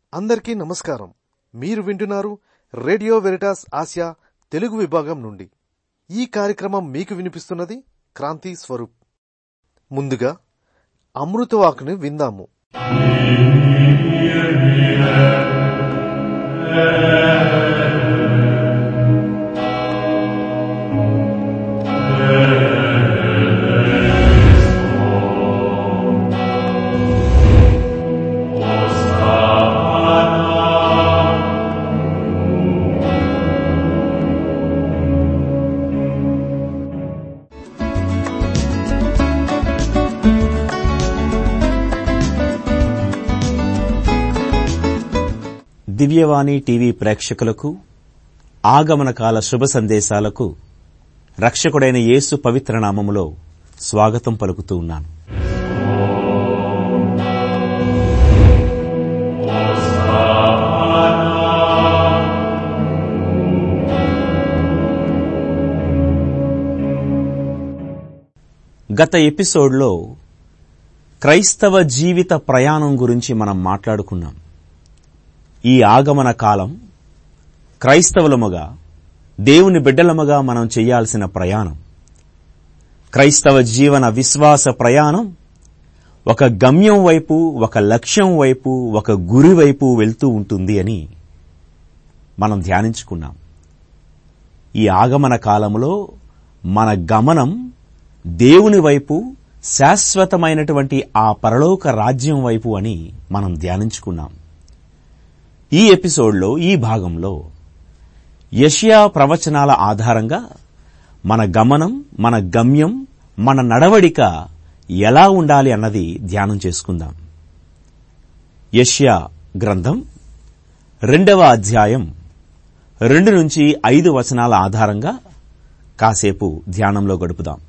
అందరికీ నమస్కారం మీరు వింటున్నారు రేడియో వెరిటాస్ ఆసియా తెలుగు విభాగం నుండి ఈ కార్యక్రమం మీకు వినిపిస్తున్నది క్రాంతి స్వరూప్ ముందుగా అమృతవాకుని విందాము దివ్యవాణి టీవీ ప్రేక్షకులకు ఆగమన కాల శుభ సందేశాలకు రక్షకుడైన యేసు పవిత్ర నామములో స్వాగతం పలుకుతూ ఉన్నాను గత ఎపిసోడ్లో క్రైస్తవ జీవిత ప్రయాణం గురించి మనం మాట్లాడుకున్నాం ఈ ఆగమన కాలం క్రైస్తవులముగా దేవుని బిడ్డలముగా మనం చేయాల్సిన ప్రయాణం క్రైస్తవ జీవన విశ్వాస ప్రయాణం ఒక గమ్యం వైపు ఒక లక్ష్యం వైపు ఒక గురి వైపు వెళ్తూ ఉంటుంది అని మనం ధ్యానించుకున్నాం ఈ ఆగమన కాలంలో మన గమనం దేవుని వైపు శాశ్వతమైనటువంటి ఆ పరలోక రాజ్యం వైపు అని మనం ధ్యానించుకున్నాం ఈ ఎపిసోడ్లో ఈ భాగంలో యషియా ప్రవచనాల ఆధారంగా మన గమనం మన గమ్యం మన నడవడిక ఎలా ఉండాలి అన్నది ధ్యానం చేసుకుందాం యష్యా గ్రంథం రెండవ అధ్యాయం రెండు నుంచి ఐదు వచనాల ఆధారంగా కాసేపు ధ్యానంలో గడుపుదాం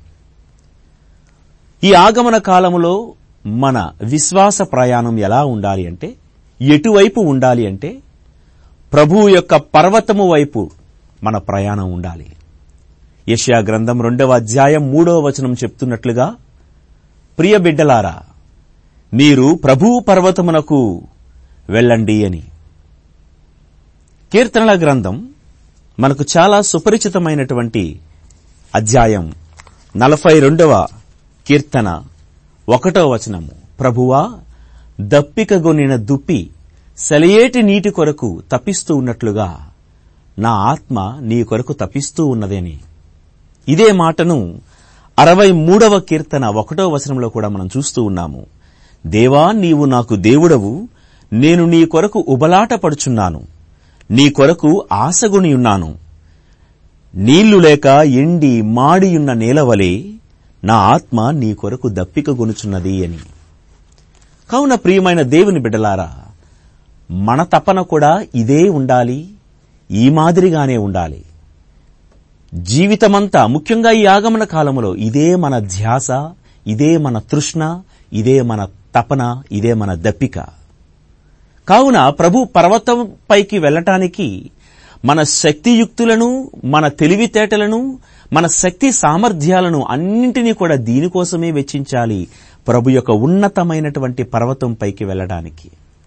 ఈ ఆగమన కాలములో మన విశ్వాస ప్రయాణం ఎలా ఉండాలి అంటే ఎటువైపు ఉండాలి అంటే ప్రభువు యొక్క పర్వతము వైపు మన ప్రయాణం ఉండాలి యష్యా గ్రంథం రెండవ అధ్యాయం మూడవ వచనం చెప్తున్నట్లుగా ప్రియ బిడ్డలారా మీరు ప్రభువు పర్వతమునకు వెళ్ళండి అని కీర్తనల గ్రంథం మనకు చాలా సుపరిచితమైనటువంటి అధ్యాయం నలభై రెండవ కీర్తన ఒకటో వచనము ప్రభువా దప్పికగొనిన దుప్పి సెలయేటి నీటి కొరకు తప్పిస్తూ ఉన్నట్లుగా నా ఆత్మ నీ కొరకు తప్పిస్తూ ఉన్నదని ఇదే మాటను అరవై మూడవ కీర్తన ఒకటో వచనంలో కూడా మనం చూస్తూ ఉన్నాము దేవా నీవు నాకు దేవుడవు నేను నీ కొరకు ఉబలాట పడుచున్నాను నీ కొరకు ఆశగునియున్నాను నీళ్లు లేక ఎండి మాడియున్న నేలవలే నా ఆత్మ నీ కొరకు దప్పిక గొనుచున్నది అని కావున ప్రియమైన దేవుని బిడ్డలారా మన తపన కూడా ఇదే ఉండాలి ఈ మాదిరిగానే ఉండాలి జీవితమంతా ముఖ్యంగా ఈ ఆగమన కాలంలో ఇదే మన ధ్యాస ఇదే మన తృష్ణ ఇదే మన తపన ఇదే మన దప్పిక కావున ప్రభు పర్వతం పైకి వెళ్ళటానికి మన శక్తియుక్తులను మన తెలివితేటలను మన శక్తి సామర్థ్యాలను అన్నింటినీ కూడా దీనికోసమే వెచ్చించాలి ప్రభు యొక్క ఉన్నతమైనటువంటి పర్వతం పైకి వెళ్ళడానికి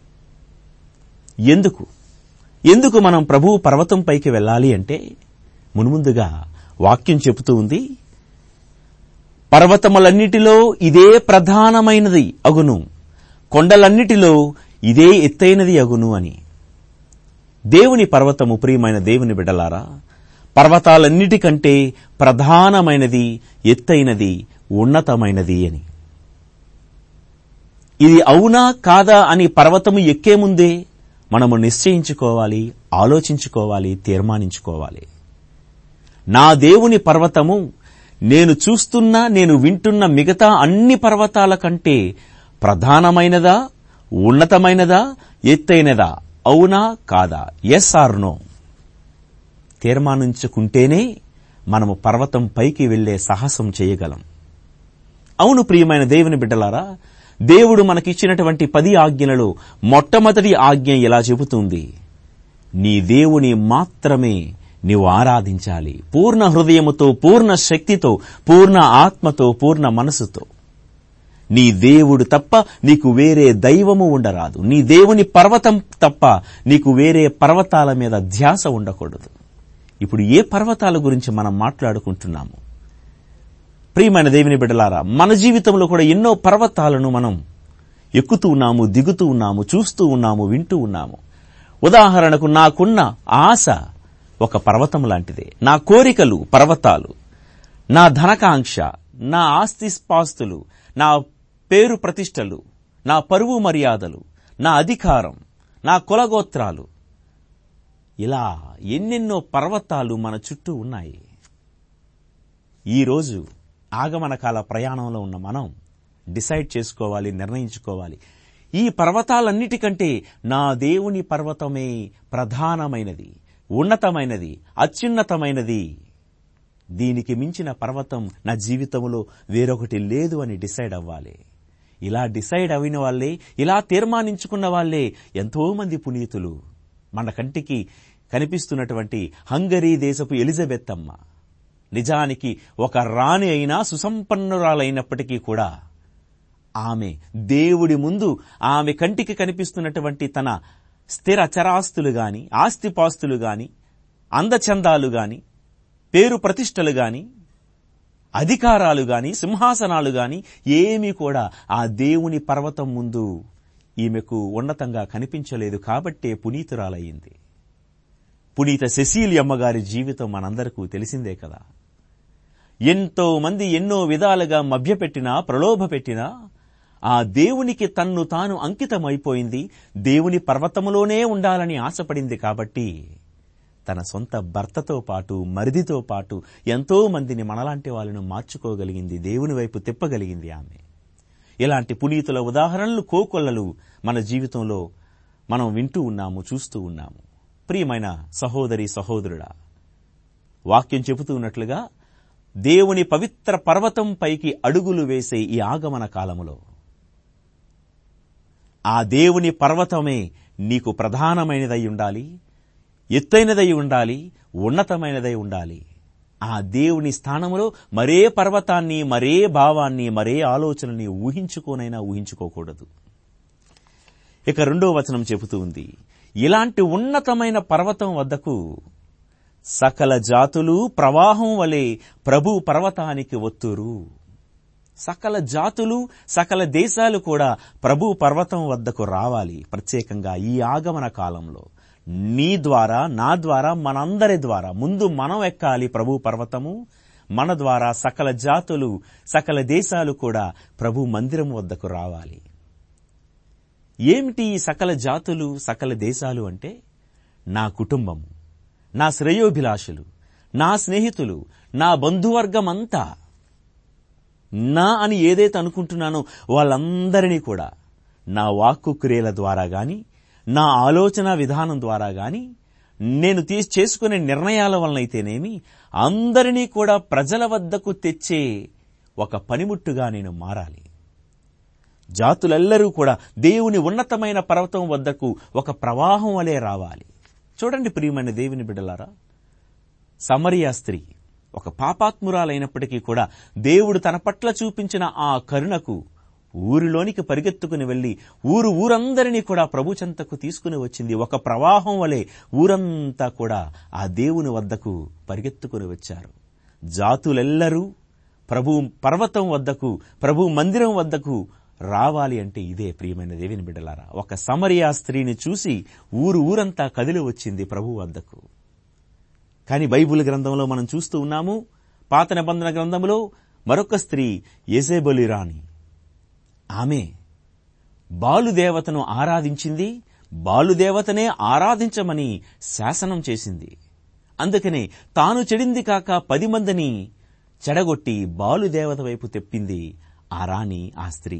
ఎందుకు ఎందుకు మనం ప్రభు పర్వతం పైకి వెళ్ళాలి అంటే మున్ముందుగా వాక్యం చెబుతూ ఉంది పర్వతములన్నిటిలో ఇదే ప్రధానమైనది అగును కొండలన్నిటిలో ఇదే ఎత్తైనది అగును అని దేవుని పర్వతము ప్రియమైన దేవుని బిడలారా పర్వతాలన్నిటికంటే ప్రధానమైనది ఎత్తైనది ఉన్నతమైనది అని ఇది అవునా కాదా అని పర్వతము ఎక్కే ముందే మనము నిశ్చయించుకోవాలి ఆలోచించుకోవాలి తీర్మానించుకోవాలి నా దేవుని పర్వతము నేను చూస్తున్న నేను వింటున్న మిగతా అన్ని పర్వతాల కంటే ప్రధానమైనదా ఉన్నతమైనదా ఎత్తైనదా అవునా కాదా ఎస్ ఆర్ నో తీర్మానించుకుంటేనే మనము పర్వతం పైకి వెళ్లే సాహసం చేయగలం అవును ప్రియమైన దేవుని బిడ్డలారా దేవుడు మనకిచ్చినటువంటి పది ఆజ్ఞలలో మొట్టమొదటి ఆజ్ఞ ఇలా చెబుతుంది నీ దేవుని మాత్రమే నీవు ఆరాధించాలి పూర్ణ హృదయముతో పూర్ణ శక్తితో పూర్ణ ఆత్మతో పూర్ణ మనసుతో నీ దేవుడు తప్ప నీకు వేరే దైవము ఉండరాదు నీ దేవుని పర్వతం తప్ప నీకు వేరే పర్వతాల మీద ధ్యాస ఉండకూడదు ఇప్పుడు ఏ పర్వతాల గురించి మనం మాట్లాడుకుంటున్నాము ప్రియమైన దేవుని బిడ్డలారా మన జీవితంలో కూడా ఎన్నో పర్వతాలను మనం ఎక్కుతూ ఉన్నాము దిగుతూ ఉన్నాము చూస్తూ ఉన్నాము వింటూ ఉన్నాము ఉదాహరణకు నాకున్న ఆశ ఒక పర్వతం లాంటిదే నా కోరికలు పర్వతాలు నా ధనకాంక్ష నా ఆస్తిస్పాస్తులు నా పేరు ప్రతిష్టలు నా పరువు మర్యాదలు నా అధికారం నా కులగోత్రాలు ఇలా ఎన్నెన్నో పర్వతాలు మన చుట్టూ ఉన్నాయి ఈరోజు ఆగమన కాల ప్రయాణంలో ఉన్న మనం డిసైడ్ చేసుకోవాలి నిర్ణయించుకోవాలి ఈ పర్వతాలన్నిటికంటే నా దేవుని పర్వతమే ప్రధానమైనది ఉన్నతమైనది అత్యున్నతమైనది దీనికి మించిన పర్వతం నా జీవితంలో వేరొకటి లేదు అని డిసైడ్ అవ్వాలి ఇలా డిసైడ్ అయిన వాళ్ళే ఇలా తీర్మానించుకున్న వాళ్ళే ఎంతో మంది పునీతులు మన కంటికి కనిపిస్తున్నటువంటి హంగరీ దేశపు ఎలిజబెత్ అమ్మ నిజానికి ఒక రాణి అయినా సుసంపన్నురాలైనప్పటికీ కూడా ఆమె దేవుడి ముందు ఆమె కంటికి కనిపిస్తున్నటువంటి తన స్థిర చరాస్తులు గాని ఆస్తిపాస్తులు గాని అందచందాలు గాని పేరు ప్రతిష్టలు గాని అధికారాలు గాని సింహాసనాలు గాని ఏమీ కూడా ఆ దేవుని పర్వతం ముందు ఈమెకు ఉన్నతంగా కనిపించలేదు కాబట్టే పునీతురాలయ్యింది పునీత సెసీలి అమ్మగారి జీవితం మనందరికీ తెలిసిందే కదా ఎంతో మంది ఎన్నో విధాలుగా మభ్యపెట్టినా ప్రలోభపెట్టినా ఆ దేవునికి తన్ను తాను అంకితమైపోయింది దేవుని పర్వతములోనే ఉండాలని ఆశపడింది కాబట్టి తన సొంత భర్తతో పాటు మరిదితో పాటు ఎంతో మందిని మనలాంటి వాళ్ళను మార్చుకోగలిగింది దేవుని వైపు తిప్పగలిగింది ఆమె ఇలాంటి పునీతుల ఉదాహరణలు కోకొల్లలు మన జీవితంలో మనం వింటూ ఉన్నాము చూస్తూ ఉన్నాము ప్రియమైన సహోదరి సహోదరుడా వాక్యం చెబుతూ ఉన్నట్లుగా దేవుని పవిత్ర పర్వతం పైకి అడుగులు వేసే ఈ ఆగమన కాలములో ఆ దేవుని పర్వతమే నీకు ప్రధానమైనదై ఉండాలి ఎత్తైనదై ఉండాలి ఉన్నతమైనదై ఉండాలి ఆ దేవుని స్థానములో మరే పర్వతాన్ని మరే భావాన్ని మరే ఆలోచనని ఊహించుకోనైనా ఊహించుకోకూడదు ఇక రెండో వచనం చెబుతూ ఉంది ఇలాంటి ఉన్నతమైన పర్వతం వద్దకు సకల జాతులు ప్రవాహం వలె ప్రభు పర్వతానికి ఒత్తురు సకల జాతులు సకల దేశాలు కూడా ప్రభు పర్వతం వద్దకు రావాలి ప్రత్యేకంగా ఈ ఆగమన కాలంలో నీ ద్వారా నా ద్వారా మనందరి ద్వారా ముందు మనం ఎక్కాలి ప్రభు పర్వతము మన ద్వారా సకల జాతులు సకల దేశాలు కూడా ప్రభు మందిరం వద్దకు రావాలి ఏమిటి ఈ సకల జాతులు సకల దేశాలు అంటే నా కుటుంబము నా శ్రేయోభిలాషులు నా స్నేహితులు నా బంధువర్గమంతా నా అని ఏదైతే అనుకుంటున్నానో వాళ్ళందరినీ కూడా నా వాక్కు క్రియల ద్వారా గాని నా ఆలోచన విధానం ద్వారా గాని నేను తీసి చేసుకునే నిర్ణయాల వలనైతేనేమి అందరినీ కూడా ప్రజల వద్దకు తెచ్చే ఒక పనిముట్టుగా నేను మారాలి జాతులెల్లరూ కూడా దేవుని ఉన్నతమైన పర్వతం వద్దకు ఒక ప్రవాహం వలె రావాలి చూడండి ప్రియమైన దేవుని బిడ్డలారా సమరియా స్త్రీ ఒక పాపాత్మురాలైనప్పటికీ కూడా దేవుడు తన పట్ల చూపించిన ఆ కరుణకు ఊరిలోనికి పరిగెత్తుకుని వెళ్లి ఊరు ఊరందరినీ కూడా ప్రభు చెంతకు తీసుకుని వచ్చింది ఒక ప్రవాహం వలె ఊరంతా కూడా ఆ దేవుని వద్దకు పరిగెత్తుకుని వచ్చారు జాతులెల్లరూ ప్రభు పర్వతం వద్దకు ప్రభు మందిరం వద్దకు రావాలి అంటే ఇదే ప్రియమైన దేవిని బిడ్డలారా ఒక సమరియా స్త్రీని చూసి ఊరు ఊరంతా కదిలి వచ్చింది ప్రభు వద్దకు కానీ బైబుల్ గ్రంథంలో మనం చూస్తూ ఉన్నాము పాత నిబంధన గ్రంథంలో మరొక స్త్రీ ఏజేబలి రాణి ఆమె బాలుదేవతను ఆరాధించింది బాలుదేవతనే ఆరాధించమని శాసనం చేసింది అందుకనే తాను చెడింది కాక పది మందిని చెడగొట్టి బాలుదేవత వైపు తెప్పింది ఆ రాణి ఆ స్త్రీ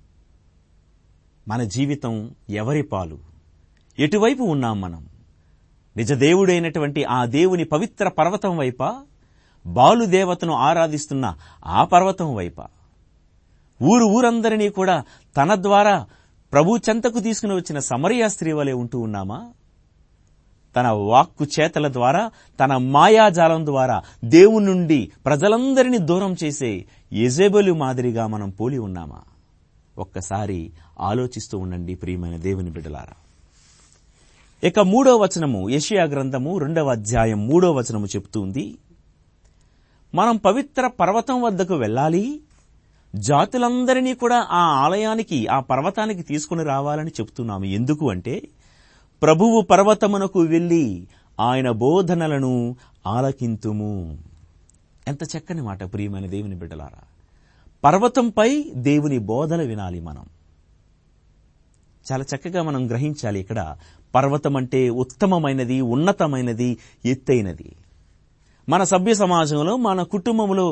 మన జీవితం ఎవరి పాలు ఎటువైపు ఉన్నాం మనం నిజదేవుడైనటువంటి ఆ దేవుని పవిత్ర పర్వతం వైపా బాలుదేవతను ఆరాధిస్తున్న ఆ పర్వతం వైపా ఊరు ఊరందరినీ కూడా తన ద్వారా ప్రభు చెంతకు తీసుకుని వచ్చిన సమరయ స్త్రీ వలె ఉంటూ ఉన్నామా తన వాక్కు చేతల ద్వారా తన మాయాజాలం ద్వారా దేవుని నుండి ప్రజలందరినీ దూరం చేసే ఎజేబెలు మాదిరిగా మనం పోలి ఉన్నామా ఒక్కసారి ఆలోచిస్తూ ఉండండి ప్రియమైన దేవుని బిడ్డలారా ఇక మూడో వచనము యషియా గ్రంథము రెండవ అధ్యాయం మూడో వచనము చెప్తుంది మనం పవిత్ర పర్వతం వద్దకు వెళ్ళాలి జాతులందరినీ కూడా ఆ ఆలయానికి ఆ పర్వతానికి తీసుకుని రావాలని చెప్తున్నాము ఎందుకు అంటే ప్రభువు పర్వతమునకు వెళ్ళి ఆయన బోధనలను ఆలకింతుము ఎంత చక్కని మాట ప్రియమైన దేవుని బిడ్డలారా పర్వతంపై దేవుని బోధన వినాలి మనం చాలా చక్కగా మనం గ్రహించాలి ఇక్కడ పర్వతం అంటే ఉత్తమమైనది ఉన్నతమైనది ఎత్తైనది మన సభ్య సమాజంలో మన కుటుంబంలో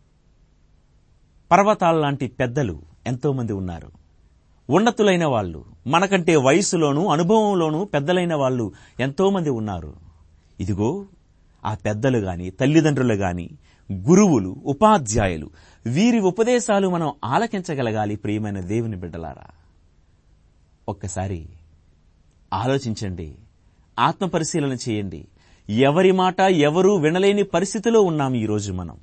పర్వతాల లాంటి పెద్దలు ఎంతోమంది ఉన్నారు ఉన్నతులైన వాళ్ళు మనకంటే వయసులోనూ అనుభవంలోనూ పెద్దలైన వాళ్ళు ఎంతోమంది ఉన్నారు ఇదిగో ఆ పెద్దలు గాని తల్లిదండ్రులు గాని గురువులు ఉపాధ్యాయులు వీరి ఉపదేశాలు మనం ఆలకించగలగాలి ప్రియమైన దేవుని బిడ్డలారా ఒక్కసారి ఆలోచించండి ఆత్మ పరిశీలన చేయండి ఎవరి మాట ఎవరూ వినలేని పరిస్థితిలో ఉన్నాం ఈరోజు మనం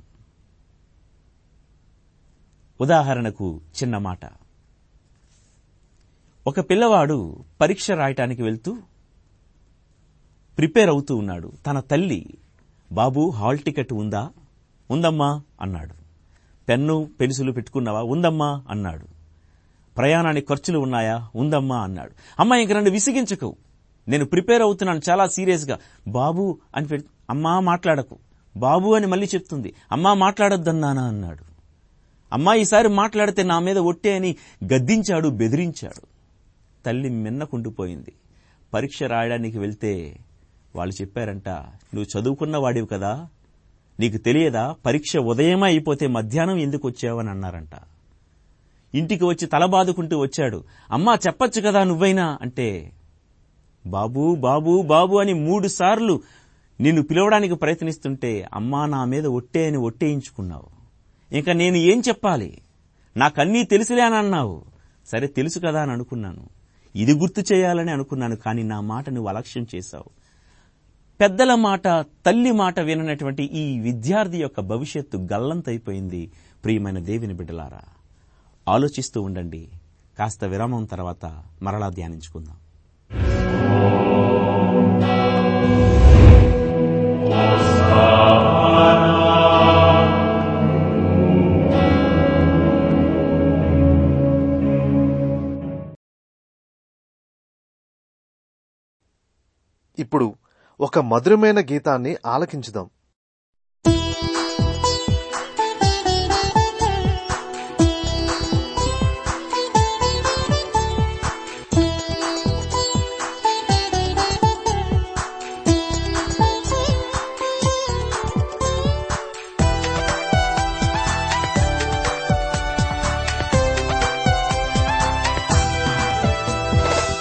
ఉదాహరణకు చిన్న మాట ఒక పిల్లవాడు పరీక్ష రాయటానికి వెళ్తూ ప్రిపేర్ అవుతూ ఉన్నాడు తన తల్లి బాబు హాల్ టికెట్ ఉందా ఉందమ్మా అన్నాడు పెన్ను పెన్సిలు పెట్టుకున్నావా ఉందమ్మా అన్నాడు ప్రయాణానికి ఖర్చులు ఉన్నాయా ఉందమ్మా అన్నాడు అమ్మా ఇంక నన్ను విసిగించకు నేను ప్రిపేర్ అవుతున్నాను చాలా సీరియస్గా బాబు అని పెడు అమ్మా మాట్లాడకు బాబు అని మళ్ళీ చెప్తుంది అమ్మా మాట్లాడొద్దన్నానా అన్నాడు అమ్మా ఈసారి మాట్లాడితే నా మీద ఒట్టే అని గద్దించాడు బెదిరించాడు తల్లి మిన్నకుండిపోయింది పరీక్ష రాయడానికి వెళ్తే వాళ్ళు చెప్పారంట నువ్వు చదువుకున్న వాడివి కదా నీకు తెలియదా పరీక్ష ఉదయమే అయిపోతే మధ్యాహ్నం ఎందుకు వచ్చావని అన్నారంట ఇంటికి వచ్చి తల బాదుకుంటూ వచ్చాడు అమ్మా చెప్పొచ్చు కదా నువ్వైనా అంటే బాబు బాబు బాబు అని మూడు సార్లు నిన్ను పిలవడానికి ప్రయత్నిస్తుంటే అమ్మా నా మీద ఒట్టే అని ఒట్టేయించుకున్నావు ఇంకా నేను ఏం చెప్పాలి నాకన్నీ తెలుసులే అని అన్నావు సరే తెలుసు కదా అని అనుకున్నాను ఇది గుర్తు చేయాలని అనుకున్నాను కానీ నా మాట నువ్వు అలక్ష్యం చేశావు పెద్దల మాట తల్లి మాట విననటువంటి ఈ విద్యార్థి యొక్క భవిష్యత్తు గల్లంతైపోయింది ప్రియమైన దేవుని బిడ్డలారా ఆలోచిస్తూ ఉండండి కాస్త విరామం తర్వాత మరలా ధ్యానించుకుందాం ఇప్పుడు ఒక మధురమైన గీతాన్ని ఆలకించుదాం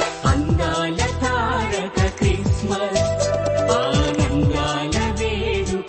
అందాల తారక క్రిస్మస్ ఆనందాల వేడుక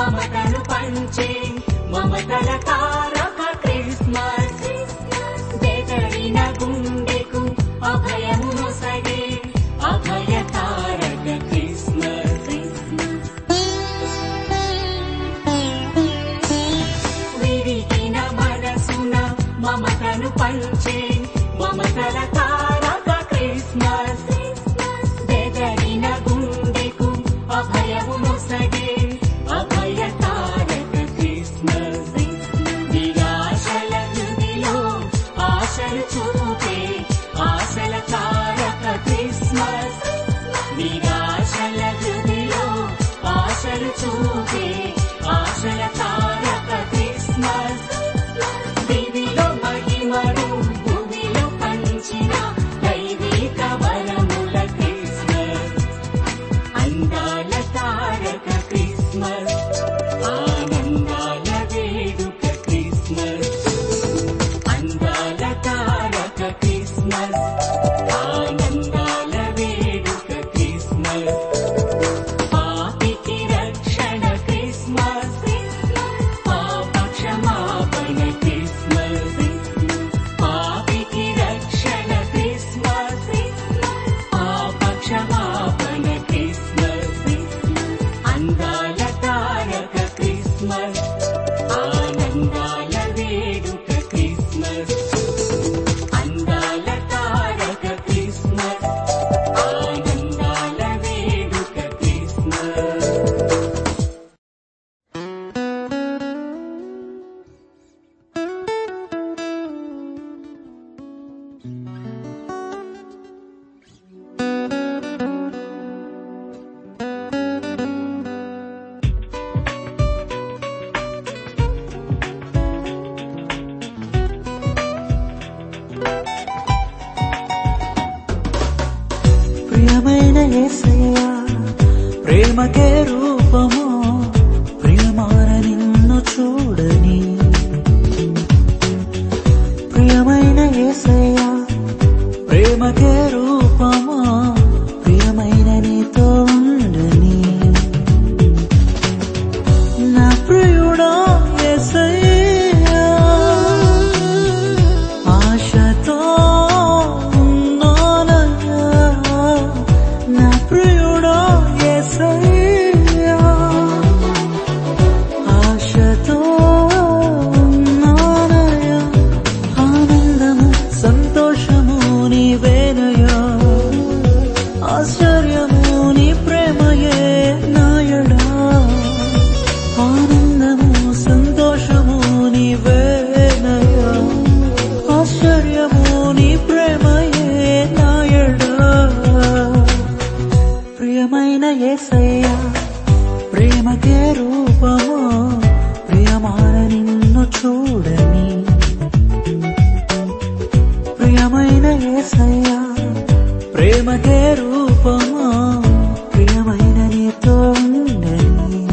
మమతను పంచే మమతల తారక క్రిస్మస్ బెదరిన గుండెకు అభయమును సగే అభయ తారక క్రిస్మస్ విరిగిన మనసున మమతను పంచే మమతల తారక క్రిస్మస్ బెదరిన గుండెకు అభయమును సగే అభయ తారక క్రిస్మస్ నిరాశల హృదిలో ఆశలు చూపే ఆశల తారక క్రిస్మస్ నిరాశల హృదిలో ఆశలు చూపే ఆశల తారక క్రిస్మస్ దివిలో మహిమను భూమిలో పంచిన దైవిక వరముల క్రిస్మస్ అందాల తారక క్రిస్మస్ ఆనందాల వేడుక క్రిస్మస్ అందాల తారక క్రిస్మస్ ఆనందాల వేడుక క్రిస్మస్ పాపికి రక్షణ క్రిస్మస్ పాప క్షమాపణ క్రిస్మస్ పాపికి రక్షణ క్రిస్మస్ పాప క్షమాపణ క్రిస్మస్ అందాల తారక క్రిస్మస్ ఆనందాల వేడుక క్రిస్మస్ అందాల తారక క్రిస్మస్ ఆనందాల వేడుక క్రిస్మస్ ప్రియమైన యేసయ్యా ప్రేమకే రూపము ప్రియమాన నిన్ను చూడని ప్రియమైన యేసయ్యా ప్రేమకే రూపము ప్రియమైన నీతో ఉండని నా ప్రియుడా యేసయ్యా ఆశతో ఉన్నానయ్యా నా ప్రియుడా యేసయ్యా ఆశతో ఉన్నానయ్యా ఆనందము సంతోషము నీవేనయ్యా ఆశ్చర్యము నీ ప్రేమయే నాయడా ఆనందము సంతోషము నీవేనయ్యా ఆశ్చర్యము నీ ప్రేమయే నాయడా ప్రియమైన యేసయ్యా ప్రేమకే రూపము ప్రియమాన నిన్ను చూడని ప్రియమైన యేసయ్యా ప్రేమకే రూపము ప్రియమైన నీతో ఉండని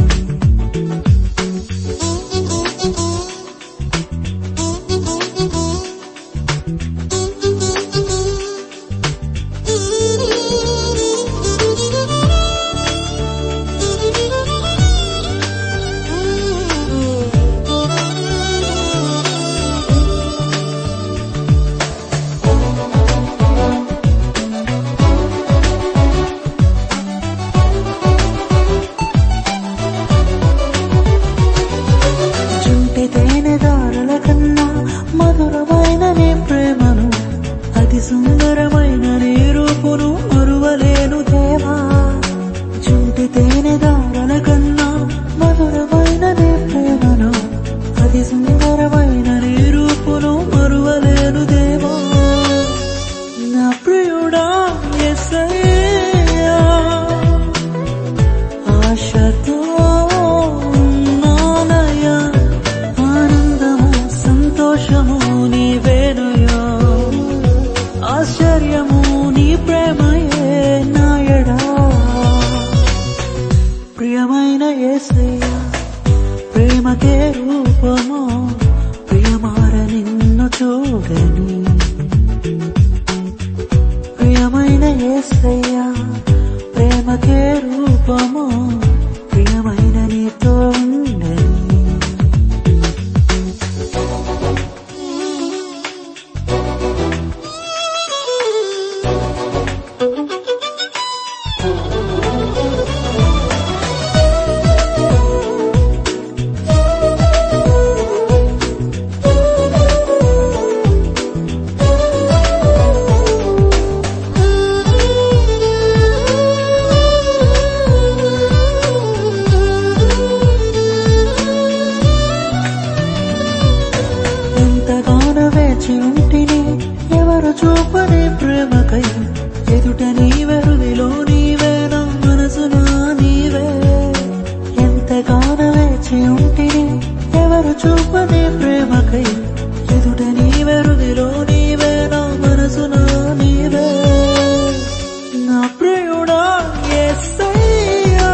ప్రేమకై ఎదుట నీవే హృదిలో నీవే నా మనసునా నీవే ఎంతగానో వేచి ఉంటిని ఎవరు చూపని ప్రేమకై ఎదుట నీవే హృదిలో నీవే నా మనసునా నీవే నా ప్రియుడా యేసయ్యా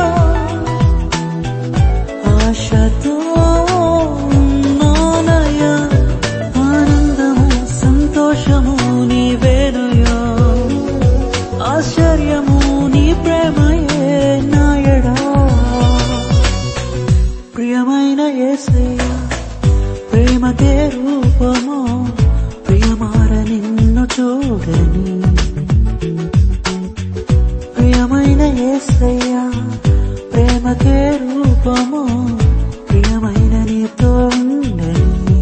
ఆశతో ఉన్నానయ్యా ఆనందము సంతోషము నీవేనయ్యా ఆశ్చర్యము నీ ప్రేమయే నాయడా ప్రియమైన యేసయ్యా ప్రేమకే రూపము ప్రియమార నిన్ను చూడని ప్రియమైన యేసయ్యా ప్రేమకే రూపము ప్రియమైన నీతో ఉండని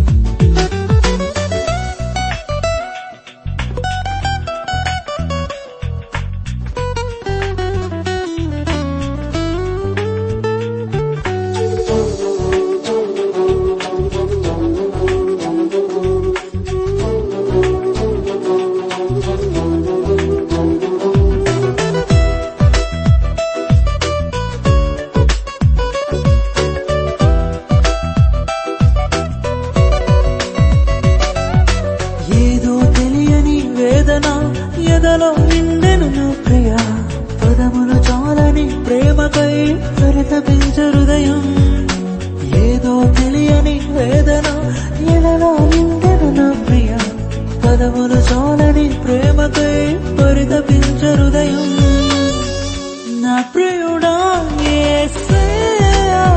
ఏదో తెలియని వేదన ఎదలో నిండెను నా ప్రియ పదములు చాలని ప్రేమకై పరితపించు హృదయం ఏదో తెలియని వేదన ఎదలో నిండెను నా ప్రియ పదములు చాలని ప్రేమకై పరితపించు హృదయం నా ప్రియుడా యేసయ్యా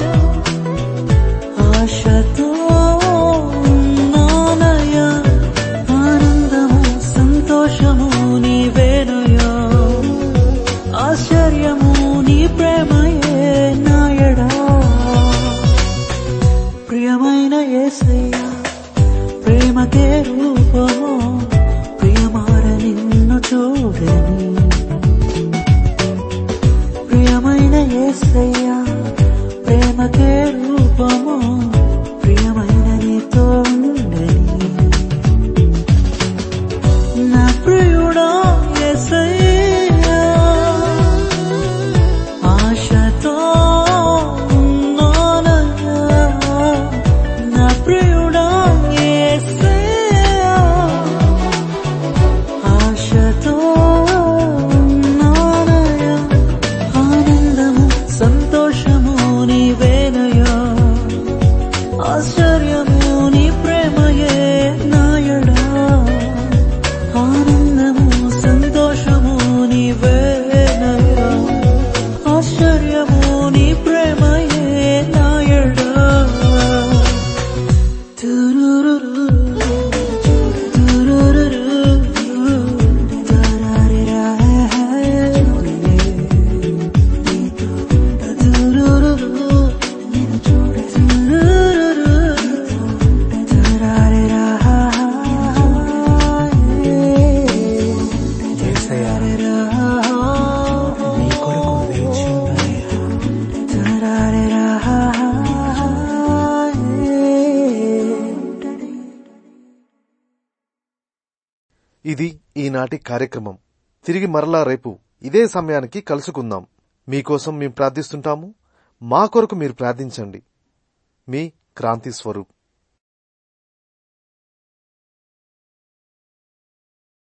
ఆశతో ఉన్నానయ్యా ఆనందము సంతోషము నీవేనయ్యా ఆశ్చర్యము నీ ప్రేమయే నాయడా ప్రియమైన యేసయ్యా ప్రేమకే రూపము ప్రియమార నిన్ను చూడని ప్రియమైన యేసయ్యా ప్రేమకే రూపము ప్రియమైన నీతో ఉండని నా ప్రియుడా యేసయ్యా ఆశతో ఉన్నానయ్యా నా ప్రియుడా యేసయ్యా ఆశతో ఉన్నానయ్యా ఆనందము సంతోషము నీవేనయ్యా ఆశ్చర్యము నీ ప్రేమయే నాయడా ఆనందము సంతోషము నీవేనయ్యా ఆశ్చర్యము నీ ప్రేమయే నాయడా తురురురు నీ కొరకు వేచి ఇది ఈనాటి కార్యక్రమం తిరిగి మరలా రేపు ఇదే సమయానికి కలుసుకుందాం మీకోసం మేము ప్రార్థిస్తుంటాము మా కొరకు మీరు ప్రార్థించండి మీ క్రాంతి స్వరూప్